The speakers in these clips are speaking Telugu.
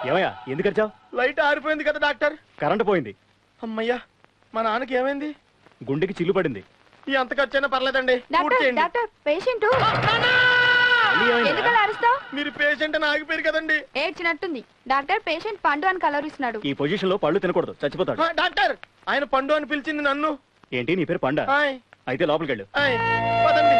ఏమయ్యా ఎందుకు వచ్చావు లైట్ ఆరిపోయింది కదా డాక్టర్ కరెంటు పోయింది అమ్మయ్యా మా నాన్నకి ఏమైంది గుండెకి చిల్లు పడింది ఈ అంత ఖర్చైనా పర్లేదండి పూర్తి డాక్టర్ చేయండి. డాక్టర్ పేషెంట్ మళ్ళీ ఏమైంది? ఎందుకలా అరుస్తావు మీరు పేషెంట్ అని ఆగిపోయారు కదండి ఏడ్చినట్టుంది డాక్టర్ పేషెంట్ పండు అని కలవరిస్తున్నాడు ఈ పొజిషన్ లో పళ్ళు తినకూడదు చచ్చిపోతాడు ఆ, డాక్టర్ ఆయన పండు అని పిలిచింది నన్ను ఏంటి నీ పేరు పండ ఆయ్, అయితే లోపలికి వెళ్ళు ఆయ్, పదండి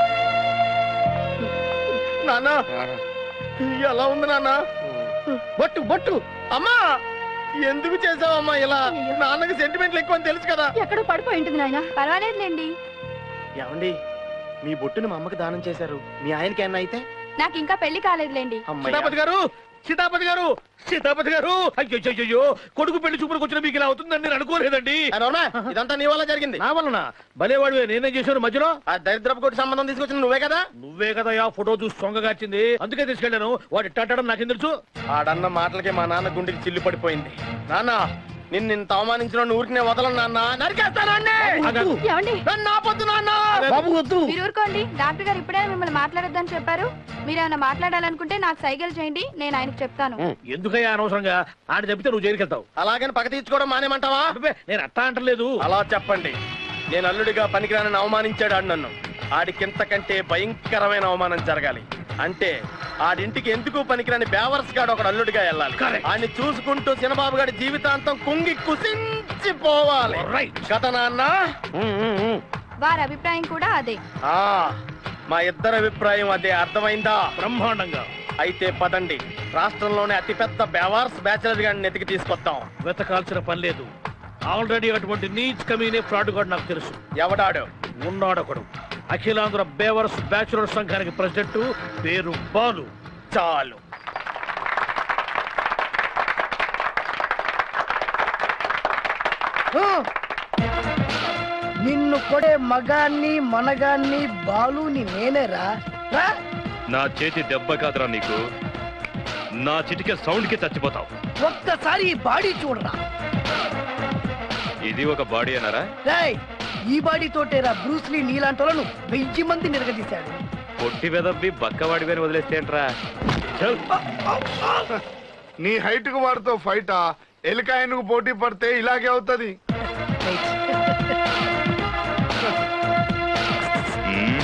నాన్న ఎలా ఉంది నాన్న బొట్టు బొట్టు అమ్మా ఎందుకు చేసావమ్మా ఇలా అయ్యో. నాన్నకి సెంటిమెంట్లు ఎక్కువ అని తెలుసు కదా ఎక్కడో పడిపోయి ఉంటుంది నాయన పర్వాలేదులేండి ఏమండి మీ బొట్టుని మా అమ్మకి దానం చేశారు మీ ఆయనకి ఏమన్నా అయితే నాకు ఇంకా పెళ్లి కాలేదులేండి సీతాపతి గారు సీతాపతి గారు సీతాపతి గారు అయ్యో కొడుకు పెళ్లి చూపులకు వచ్చిన మీకు ఇలా అవుతుందని నేను అనుకోలేదండి ఇదంతా నీ వల్ల జరిగింది నా వలన భలేవాడు నేనేం చేశాను మధ్యలో ఆ దరిద్రపు కొట్టి సంబంధం తీసుకొచ్చిన నువ్వే కదా నువ్వే కదా ఆ ఫోటో చూసి సొంగగార్చింది అందుకే తీసుకెళ్ళాను వాడు ఇట్టాడడం నాకేం తెలుసు ఆడన్న మాటలకి మా నాన్న గుండెకి చిల్లు పడిపోయింది నాన్న నిన్ను ఇంత అవమానించిన ఊరికి వదలను నాన్న నరికేస్తానండి ఏమండి నన్ను ఆపొద్దు నాన్న మీరు ఊరుకోండి డాక్టర్ గారు ఇప్పుడే మిమ్మల్ని మాట్లాడొద్దని చెప్పారు మీరేమైనా మాట్లాడాలనుకుంటే నాకు సైగలు చేయండి నేను ఆయనకు చెప్తాను ఎందుకయ్యా అనవసరంగా ఆడ చెప్తే నువ్వు జైలుకి వెళ్తావు అలాగని పక్క తీర్చుకోవడం మానేమంటావా అబ్బే, నేను అట్టా అంటలేదు అలా చెప్పండి నేను అల్లుడిగా పనికిరానని అవమానించాడు ఆడు నన్ను ఆడికింతకంటే భయంకరమైన అవమానం జరగాలి అంటే ఆడింటికి ఎందుకు పనికిరాని బేవర్స్ గాడు ఒకడు అల్లుడిగా వెళ్ళాలి Correct. ఆడిని చూసుకుంటూ చిన్నబాబు గారి జీవితాంతం కుంగి కుసించిపోవాలి Right. కదా నాన్న వారి అభిప్రాయం కూడా అదే ఆ, మా ఇద్దరి అభిప్రాయం అదే అర్థమైందా బ్రహ్మాండంగా అయితే పదండి రాష్ట్రంలోనే అతిపెద్ద బేవార్స్ బ్యాచిలర్ గారిని ఎతికి తీసుకొద్దాం వెతకాల్సిన పని లేదు ఆల్రెడీ అటువంటి నీచ్ కమీనే ఫ్రాడ్ కూడా నాకు తెలుసు ఎవడాడు ఉన్నాడొకడు అఖిలాంధ్ర బేవరస్ బ్యాచులర్ సంఘానికి ప్రెసిడెంట్ పేరు బాలు చాలు నిన్ను కొడే మగాన్ని మనగాన్ని బాలుని నేనేరా రా. నా చేతి దెబ్బ కాదురా నీకు నా చిటికే సౌండ్ కి చచ్చిపోతావు ఒక్కసారి ఈ బాడీ చూడరా ఇది ఒక బాడీ అన్నారా రేయ్ ఈ బాడీ తోటేరా బ్రూస్లీ నీలాంటోలను వెయ్యి మంది నిరగదీశాడు పొట్టి వెదవ్వి బక్కవాడివని వదిలేస్తే ఏంట్రా చల్. నీ హైట్ కు వాడితో ఫైటా ఎలికాయనకు పోటీ పడితే ఇలాగే అవుతది మ్మ్.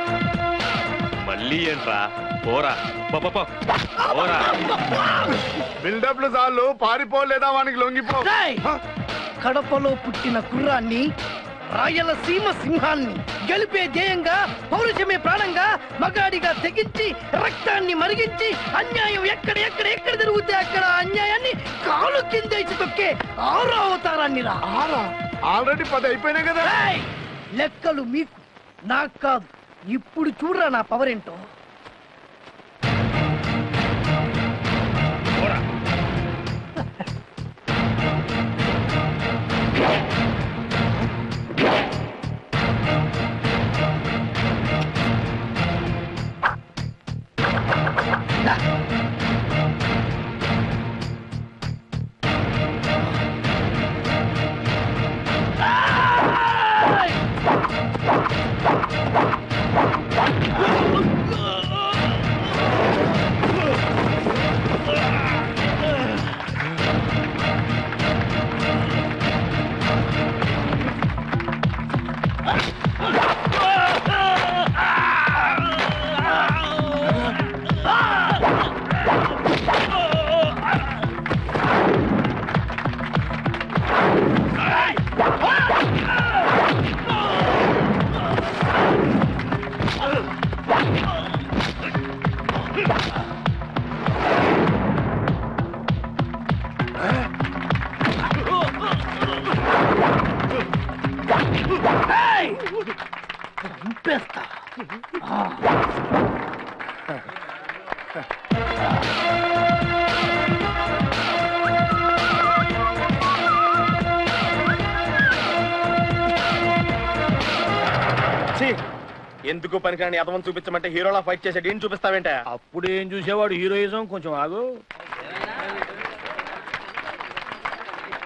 మళ్ళీ ఏంట్రా పోరా పో, పో, పో. పోరా బిల్డప్లు చాలు పారిపోలేదా వానికి లొంగిపో రేయ్! కడపలో పుట్టిన కుర్రాన్ని రాయలసీమ సింహాన్ని గెలిపే ధ్యేయంగా పౌరుషమే ప్రాణంగా మగాడిగా తెగించి రక్తాన్ని మరిగించి అన్యాయం ఎక్కడ ఎక్కడ ఎక్కడ జరుగుతే అక్కడ అన్యాయాన్ని కాలు కిందేసి తొక్కే ఆరో అవతారాన్ని రా ఆరా ఆల్రెడీ పది అయిపోయినాయి కదా రేయ్! లెక్కలు మీకు నాకు కాదు ఇప్పుడు చూడరా నా పవర్ ఏంటో చంపేస్తా ఛీ! ఎందుకు పనికిరాని అదవం చూపించమంటే హీరోలా ఫైట్ చేసే డీన్ చూపిస్తావేంట అప్పుడు ఏం చూసేవాడు హీరోయిజం కొంచెం ఆగు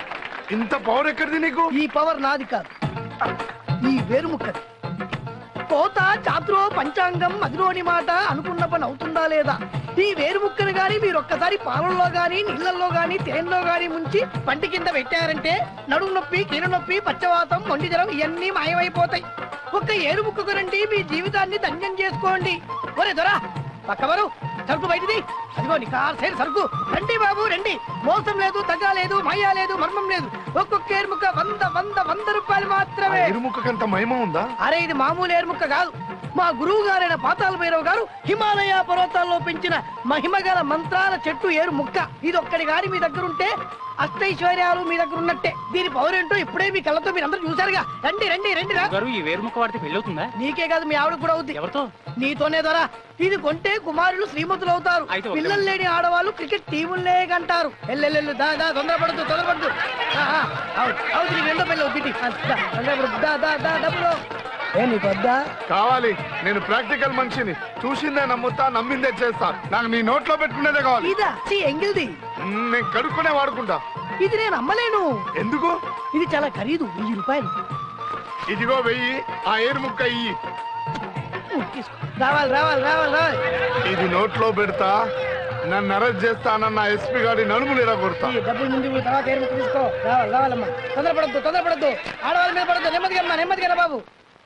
ఇంత పవర్ ఎక్కడిది నీకు ఈ పవర్ నాది కాదు ఈ వేరుముక్కది కోత చాతురో పంచాంగం మదిలోని మాట అనుకున్న పని అవుతుందా లేదా ఈ వేరు ముక్కను గాని మీరు ఒక్కసారి పాలల్లో గాని నీళ్ళల్లో గాని తేనెలో గాని ముంచి పంటి కింద పెట్టారంటే నడుము నొప్పి కీళ్ళ నొప్పి పచ్చవాతం మొండి జ్వరం ఇవన్నీ మాయమైపోతాయి ఒక్క ఏరు ముక్కకు రండి మీ జీవితాన్ని ధన్యం చేసుకోండి ఒరే దొరా పక్కవరు సరుకు బయటిది అదిగో నీ కాసేరు సరుకు రండి బాబు రండి మోసం లేదు తగ్గ లేదు మాయా లేదు మర్మం లేదు ఒక్కొక్క ఏరుముక్క వంద వంద వంద రూపాయలు మాత్రమే ఇరుముఖకంత మహిమ ఉందా అరే ఇది మామూలు ఏర్ముక్క కాదు మా గురువు గారైన పాతాల భైరవ్ గారు హిమాలయ పర్వతాల్లో పెంచిన మహిమగల మంత్రాల చెట్టు ఏరు ముక్క ఇది ఒక్కడి గాని మీ దగ్గర ఉంటే అష్టైశ్వర్యాలు మీ దగ్గర ఉన్నట్టే దీని పవర్ ఏంటో ఇప్పుడే మీ కళ్ళతో మీరు అందరూ చూసారుగా రండి రండి రండి రా గారు ఈ వేరుముక్క వాడితే పెళ్ళవుతుందా నీకే కాదు మీ ఆవిడ కూడా అవుద్ది ఎవరితో నీతోనే ద్వారా ఇది కొంటే కుమారులు శ్రీమంతులు అవుతారు అయితే ఓకే. పిల్లలు లేని ఆడవాళ్ళు క్రికెట్ టీములే కంటారు ఎల్లెల్లెల్లు దా దా తొందరపడద్దు తొందరపడద్దు ఆ, ఆ, అవును అవును నీకు రెండో పెళ్ళి అవుతుంది తొందరపడద్దు దా దా దా డబ్బులు ఏ నీకు వద్దా కావాలి నేను ప్రాక్టికల్ మనిషిని చూసిందే నమ్ముతా నమ్మిందే చేస్తా నాకు నీ నోట్లో పెట్టుకునేదే కావాలి ఇదా చి ఎంగిల్ది మ్, నేను కడుక్కునే వాడుకుంటా ఇది నేను అమ్మలేను ఎందుకు ఇది చాలా ఖరీదు వెయ్యి రూపాయలు ఇదిగో వెయ్యి ఆ ఏరు ముక్క ఇయ్యి ఉమ్, తీసుకో రావాలి రావాలి రావాలి రావాలి ఇది నోట్లో పెడతా నన్ను అరెస్ట్ చేస్తానన్న ఎస్పీ గారి నడుములు కొడతా ఈ డబ్బులు ముందు ఇవ్వు, తర్వాత ఏరు ముక్క తీసుకో రావాలి రావాలమ్మా తొందరపడద్దు తొందరపడద్దు ఆడవాళ్ళ మీద పడద్దు నెమ్మదిగా అమ్మా నెమ్మదిగా రా బాబు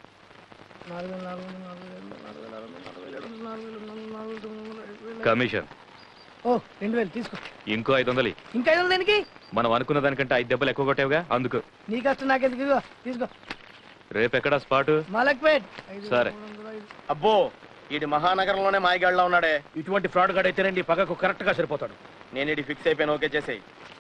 కమిషన్ ఓ రెండు వేలు తీసుకో ఇంకో ఐదు వందలు ఇయ్యి. ఇంకా ఐదు వందలు దేనికి మనం అనుకున్న దానికంటే ఐదు దెబ్బలు ఎక్కువ కొట్టావుగా అందుకు నీ కష్టం నాకెందుకు ఇదిగో తీసుకో రేపు ఎక్కడా స్పాట్ మలక్పేట్ సరే అబ్బో ఈడి మహానగరంలోనే మాయగాళ్ళ ఉన్నాడే ఇటువంటి ఫ్రాడ్ గాడు అయితేనండి పగకు కరెక్ట్ గా సరిపోతాడు నేను ఇది ఫిక్స్ అయిపోయాను ఓకే చేసేయి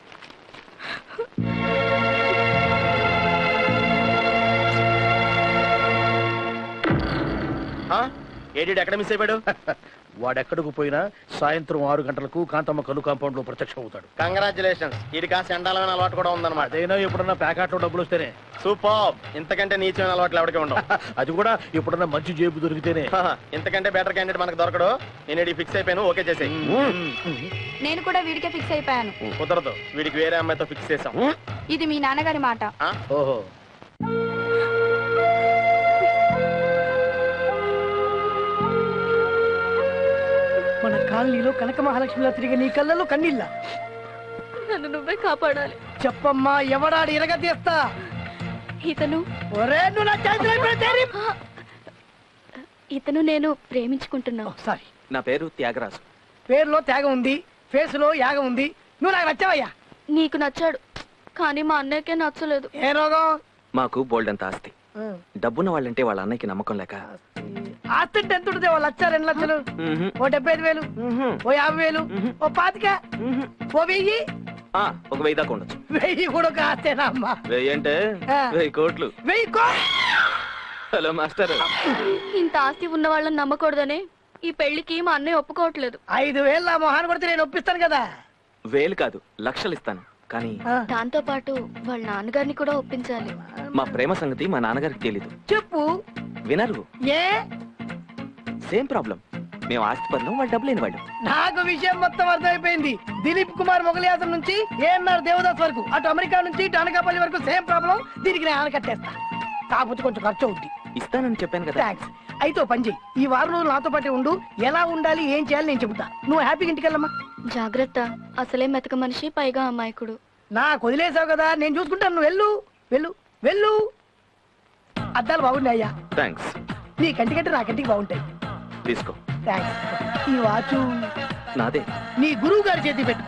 ఏడి ఎక్కడ మిస్ అయిపోయాడు వాడెక్కడికి పోయినా సాయంత్రం ఆరు గంటలకు కాంతమ్మ కలు కాంపౌండ్ లో ప్రత్యక్షం అవుతాడు కంగ్రాచులేషన్స్ ఇది కాస్త ఎండాలమైన అలవాటు కూడా ఉందన్నమాట అదైనా ఎప్పుడన్నా ప్యాకెట్లో డబ్బులు వస్తేనే సూపర్ ఇంతకంటే నీచమైన అలవాట్లు ఎవరికి ఉండవు అది కూడా ఎప్పుడన్నా మంచి జేబు దొరికితేనే ఇంతకంటే బెటర్ క్యాండిడేట్ మనకు దొరకడు నేను ఇది ఫిక్స్ అయిపోయాను ఓకే చేసేయి నేను కూడా వీడికే ఫిక్స్ అయిపోయాను కుదరదు వీడికి వేరే అమ్మాయితో ఫిక్స్ చేసాం ఇది మీ నాన్నగారి మాట ఓహో మన కాలనీలో కనక మహాలక్ష్మిలా తిరిగి నీ కళ్ళలో కన్నీళ్ళ నన్ను నువ్వే కాపాడాలి చెప్పమ్మా ఎవడాడు ఇరగతీస్తా ఇతను ఒరే నువ్వు నా చేతిలో ఇప్పుడు తేరి- ఇతను నేను ప్రేమించుకుంటున్నావు ఓ, సారీ నా పేరు త్యాగరాజు పేరులో త్యాగం ఉంది ఫేస్ లో యాగం ఉంది నువ్వు నాకు నచ్చావయ్యా నీకు నచ్చాడు కానీ మా అన్నయ్యకే నచ్చలేదు ఏ రోగం మాకు బోల్డంత ఆస్తి డబ్బున్న వాళ్ళంటే వాళ్ళ అన్నయ్యకి నమ్మకం లేక ఆస్తి అంటే ఎంత ఉంటుంది ఓ లచ్చ రెండు లక్షలు మ్మ్హ్. ఓ డెబ్బై ఐదు వేలు మ్మ్హ్. ఓ యాభై వేలు ఓ పాతిక మ్మ్హ్. ఓ వెయ్యి ఆ, ఒక వెయ్యి దాకా ఉండొచ్చు వెయ్యి కూడా ఒక ఆస్తేనా అమ్మా వెయ్యి అంటే ఆ. వెయ్యి కోట్లు వెయ్యి కో హలో మాస్టర్ ఇంత ఆస్తి ఉన్న వాళ్ళని నమ్మకూడదనే ఈ పెళ్లికి మా అన్నయ్య ఒప్పుకోవట్లేదు ఐదు వేలు నా మొహాన్ని కొడితే నేను ఒప్పిస్తాను కదా వేలు కాదు లక్షలు ఇస్తాను కానీ ఆ, దాంతో పాటు వాళ్ళ నాన్నగారిని కూడా ఒప్పించాలి మా ప్రేమ సంగతి మా నాన్నగారికి తెలీదు చెప్పు వినరు ఏ సేమ్ ప్రాబ్లం మేము ఆస్తి పనులు వాళ్ళు డబ్బు లేని వాళ్ళు నాకు విషయం మొత్తం అర్థమైపోయింది దిలీప్ కుమార్ మొగలియాసం నుంచి ఏఎన్ఆర్ దేవదాస్ వరకు అటు అమెరికా నుంచి ఇటు అనకాపల్లి వరకు సేమ్ ప్రాబ్లం దీనికి నేను ఆనకట్టేస్తా కాకపోతే కొంచెం ఖర్చు అవుద్ది ఇస్తానని చెప్పాను కదా థ్యాంక్స్ అయితే ఓ పని చెయ్యి ఈ వారం రోజులు నాతో పాటే ఉండు ఎలా ఉండాలి ఏం చేయాలి నేను చెబుతా నువ్వు హ్యాపీగా ఇంటికి వెళ్ళమ్మా జాగ్రత్త అసలే మెతక మనిషి పైగా అమాయకుడు నాకు వదిలేసావు కదా నేను చూసుకుంటాను నువ్వు వెళ్ళు వెళ్ళు వెళ్ళు అద్దాలు బాగున్నాయ్యా థ్యాంక్స్ నీ కంటికంటే నా కంటికి బాగుంటాయి తీసుకో థ్యాంక్స్ ఈ వాచు నాదే నీ గురువు గారి చేతి పెట్టుకో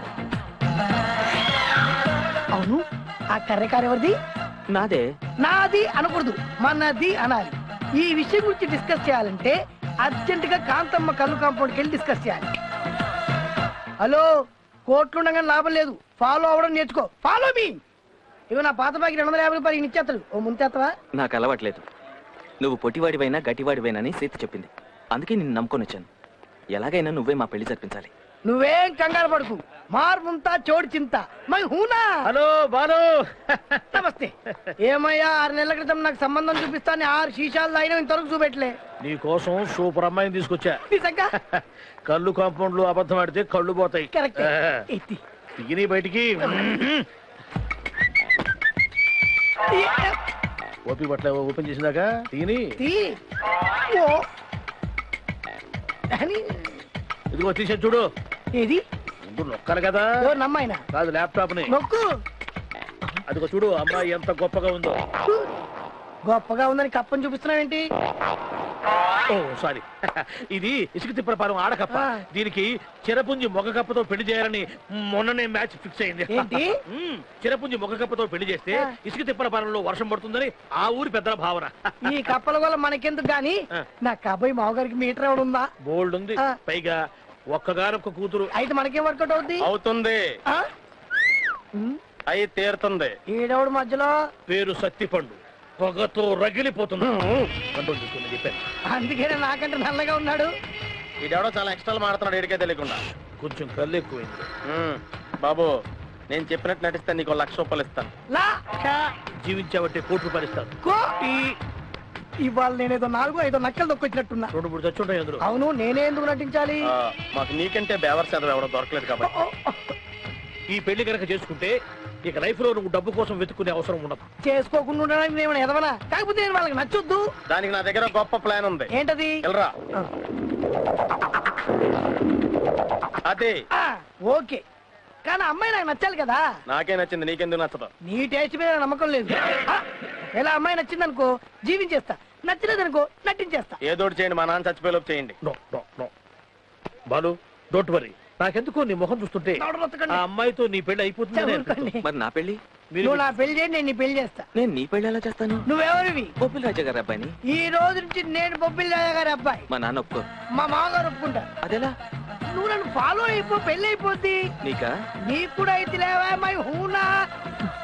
అవును ఆ కర్రెకారు ఎవరిది నాదే నాది అనకూడదు మనది అనాలి ఈ విషయం గురించి డిస్కస్ చేయాలంటే అర్జెంట్ గా కాంతమ్మ కళ్ళు కాంపౌండ్కి వెళ్ళి డిస్కస్ చేయాలి హలో కోట్లు ఉండగా లాభం లేదు ఫాలో అవ్వడం నేర్చుకో ఫాలో మీ ఇవి నా పాత బాకి రెండు వందల యాభై రూపాయలు ఇచ్చేస్తాడు ఓ ముంతేత్తవా నాకు అలవాట్లేదు నువ్వు పొట్టివాడివైనా గట్టివాడివైనా అని సీత చెప్పింది అందుకే నిన్ను నమ్ముకొని వచ్చాను ఎలాగైనా నువ్వే మా పెళ్లి జరిపించాలి నువ్వేం కంగారు పడుకు మార్ ముంతా చోడు చింత మై హూనా హలో బాలు నమస్తే ఏమయ్యా ఆరు నెలల క్రితం నాకు సంబంధం చూపిస్తాను ఆరు శీషాలు అయినా ఇంతవరకు చూపెట్టలే నీ కోసం సూపర్ అమ్మాయిని తీసుకొచ్చా నిజంగా కళ్ళు కాంపౌండ్ లో అబద్ధం ఆడితే కళ్ళు పోతాయి కరెక్ట్ ఆ, ఎత్తి తిని బయటికి ఓపి బట్ల ఓపెన్ చేసినాక తిని తీ ఓ అని ఇదిగో తీసే చూడు ఏది ముందు నొక్కాలి కదా ఎవరు నమ్మాయినా కాదు ల్యాప్టాప్ ని నొక్కు అదిగో చూడు అమ్మాయి ఎంత గొప్పగా ఉందో గొప్పగా ఉందని కప్పని చూపిస్తున్నావేంటి ఓ సారీ ఇది ఇసుక తిప్పలపాలెం ఆడకప్ప ఆ. దీనికి చిరపుంజి మొగ కప్పతో పెళ్లి చేయాలని మొన్ననే మ్యాచ్ ఫిక్స్ అయింది ఏంటి? మ్మ్. చిరపుంజి మొగ కప్పతో పెళ్లి చేస్తే ఆ. ఇసుక తిప్పలపాలెంలో వర్షం పడుతుందని ఆ ఊరి పెద్దల భావన ఈ కప్పల వల్ల మనకెందుకు గాని ఆ. నా కబాయి మావగారికి మీటర్ ఎవడు ఉందా బోల్డ్ ఉంది ఆ. పైగా ఒక్కగానొక్క కూతురు అయితే మనకేం వర్కౌట్ అవుద్ది అవుతుంది ఆ? ఉమ్, అయి తీరుతుంది ఈడెవడు మధ్యలో పేరు సత్తిపండు పొగతో రగిలిపోతుంది కంట్రోల్ చేసుకోండి చెప్పాను అందుకేనే నాకంటే నల్లగా ఉన్నాడు ఈడెవడో చాలా ఎక్స్ట్రా మాడుతున్నాడు ఏడికే తెలియకుండా కొంచెం కళ్ళు ఎక్కువైంది ఉమ్, బాబు నేను చెప్పినట్టు నటిస్తే నీకు ఓ లక్ష రూపాయలు ఇస్తాను లా జీవించావంటే కోటి రూపాయలు ఇస్తాను కో ఇవాళ నేనేదో నాలుగు ఐదో నక్కలు దొక్కొచ్చినట్టున్నా రెండు మూడు చచ్చుంటాయి అందులో అవును నేనే ఎందుకు నటించాలి ఆ, మాకు నీకంటే బేవర్ చదువు ఎవడో దొరకలేదు కాబట్టి ఓ, ఓ, ఈ పెళ్లి కనుక చేసుకుంటే ఇక లైఫ్ లో నువ్వు డబ్బు కోసం వెతుక్కునే అవసరం ఉండదు చేసుకోకుండా ఉండడానికి నేను ఏమైనా ఎదవనా కాకపోతే నేను వాళ్ళకి నచ్చొద్దు దానికి నా దగ్గర గొప్ప ప్లాన్ ఉంది ఏంటది వెళ్ళరా ఆ. అదే ఆ, ఓకే కానీ అమ్మాయి నాకు నచ్చాలి కదా నాకే నచ్చింది నీకెందుకు నచ్చదు నీ టేస్ట్ మీద నాకు నమ్మకం లేదు ఆ, ఒకవేళ అమ్మాయి నచ్చిందనుకో జీవించేస్తా నచ్చలేదనుకో నటించేస్తా ఏదోటి చేయండి మా నాన్న చచ్చిపోయేలోపు చేయండి no no no Balu don't worry నాకెందుకో నీ మొహం చూస్తుంటే దవడ రొత్తకండి. ఆ అమ్మాయితో నీ పెళ్లి అయిపోతుందని చదువుకోండి. మరి నా పెళ్లి నువ్వు నా పెళ్లి చేయండి నేను నీ పెళ్లి చేస్తా నేను నీ పెళ్లి ఎలా చేస్తాను నువ్వెవరివి బొబ్బిల్ రాజా గారి అబ్బాయిని ఈ రోజు నుంచి నేను బొబ్బిల్ రాజా గారి అబ్బాయి మా నాన్న ఒప్పుకో మా మామగారు ఒప్పుకుంటారు అదెలా నువ్వు నన్ను ఫాలో అయిపో పెళ్లి అయిపోద్ది నీకా నీకు కూడా అయితే లేవా మై హూనా